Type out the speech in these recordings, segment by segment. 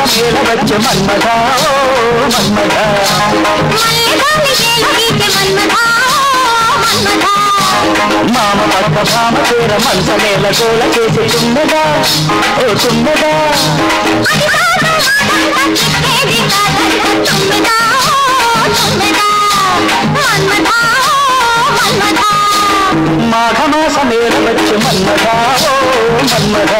సమేల వచ్చే మన్మథ ఓ మన్మథ మామ పక్క భామ పేర మంచమేల గోల చేసి తుమ్మదా ఓ తుమ్మదా మాఘమాసమేల వచ్చే మన్మథ ఓ మన్మథ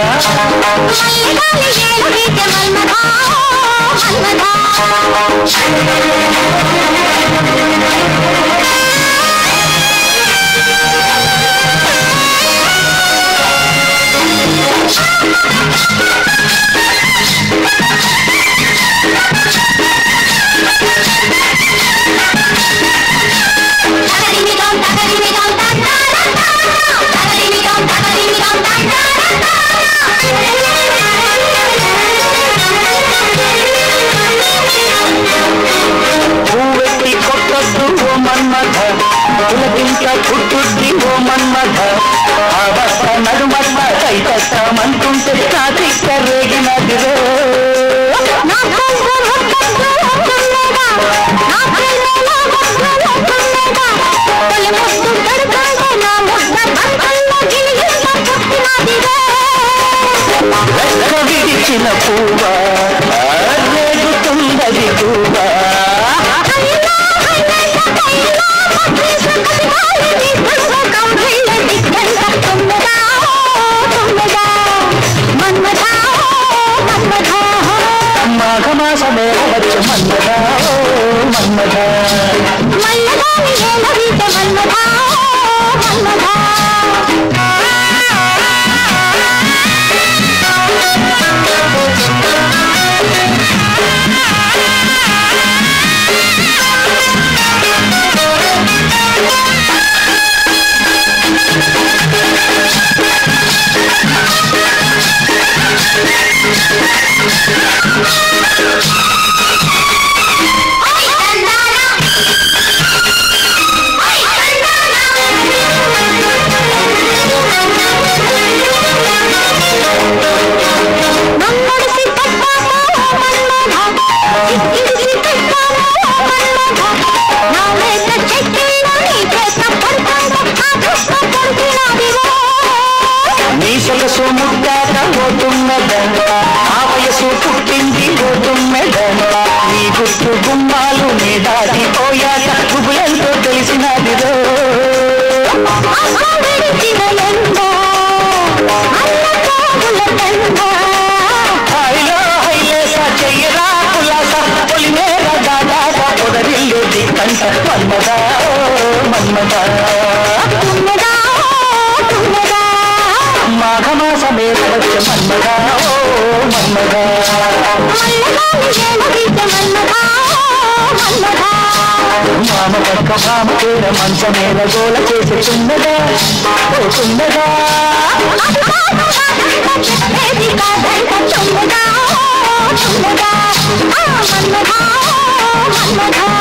పువ్వెత్తి కొట్టొద్దు ఓ మన్మథ పులకింత పుట్టుద్ది ఓ మన్మథ ఆ బస్త నడుమట్ట కైతస్తామంటుంటే నా తిక్క రేగినదిరో రెక్క విడిచిన పువ్వా రేగుతుందది పువ్వా మాఘమాసమే వచ్చే మన్మథ ఓ మన్మథ నీ సొగసు ముద్దాట పోతున్నద ఆ వయసు పుట్టింది పోతున్నద నీ గుట్టు గుమ్మాలు నీ దాటిపోయాక గుబులంతో తెలిసినదిరో హాయిలో హైలేస చెయ్యరా కులాస పొలిమేర దాదాట పొదరిల్లు దిక్కంట మన్మద ఓ మన్మద మాఘమాసమే వచ్చే మన్మద ఓ మన్మద మామ పక్క భామ పేర మంచమేల గోల చేసి తున్నదా ఓ తున్నదా మన్మథ